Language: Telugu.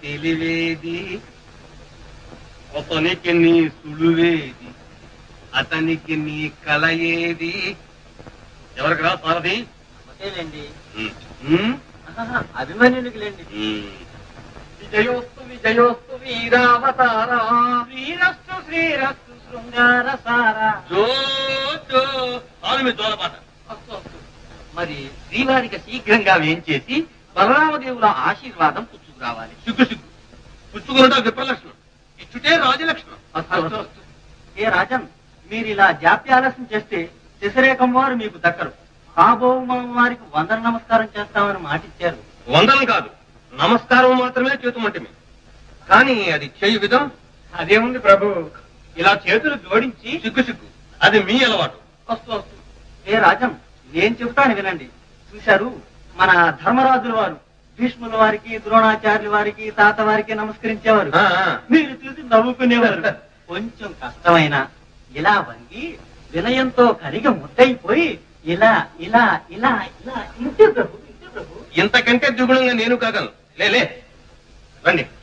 తెలివేది అతనికి నీ సులువేది అతనికి నీ కల ఏది ఎవరికి రా సారథి అంతేలేండి ఉమ్, అభిమన్యునికి లేండి ఉమ్. విజయోస్తు విజయోస్తు వీరావతారా శ్రీరస్తు శ్రీరస్తు శృంగార సారా జో జో ఆమె మీ జోలపాట వస్తు, వస్తు. మరి శ్రీవారికి శీఘ్రంగా వేయించేసి బలరామదేవుల ఆశీర్వాదం పుచ్చుకురావాలి సిగ్గు సిగ్గు పుచ్చుకున్నట విప్రలక్షణం ఇచ్చుటే రాజలక్షణం వస్తు, వస్తు, వస్తు. ఏ రాజన్ మీరు ఇలా జాప్యాలస్యం చేస్తే శశరేఖం వారు మీకు దక్కరు కాబో వారికి వందన నమస్కారం చేస్తామని మాటిచ్చారు వందనం కాదు నమస్కారం మాత్రమే చేతుమంటిమి కానీ అది చేయు విధం అదేముంది ప్రభు ఇలా చేతులు జోడించి సిగ్గు సిగ్గు అది మీ అలవాటు వస్తు వస్తు ఏ రాజం నేను చెప్తాను వినండి చూశారు మన ధర్మరాజుల వారు భీష్ముల వారికి ద్రోణాచార్యుల వారికి తాత వారికి నమస్కరించేవారు ఆ, ఆ. మీరు చూసి నవ్వుకునేవారు కొంచెం కష్టమైన ఇలా వంగి వినయంతో కరిగి ముద్దయిపోయి ఇలా ఇలా ఇలా ఇలా ఇంతే ప్రభు ఇంతే ప్రభు ఇంతకంటే దిగుణంగా నేను కాగలను లే లే రండి